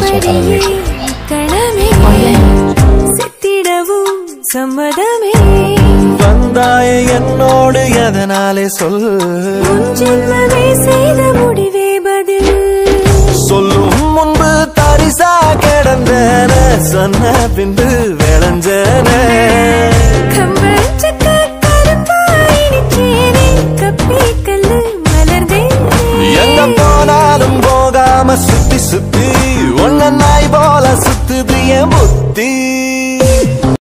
இப்படியே கணமே செத்திடவும் சம்மதமே வந்தாய என்னோடு எதனாலே சொல் உன் ஜென்மமே செய்த முடிவே பதில் சொல்லும் முன்பு தரிசா கிடந்தன சொன்ன பின்பு விளைஞ்சன கம்பஞ்சக்க கருப்பாயினிச்சேனே கப்பி கல்லு மலர்ந்தேனே எங்க போனாலும் போகாம சுத்தி சுத்தி ஒன்ன நாய் போல சுத்துது என் புத்தி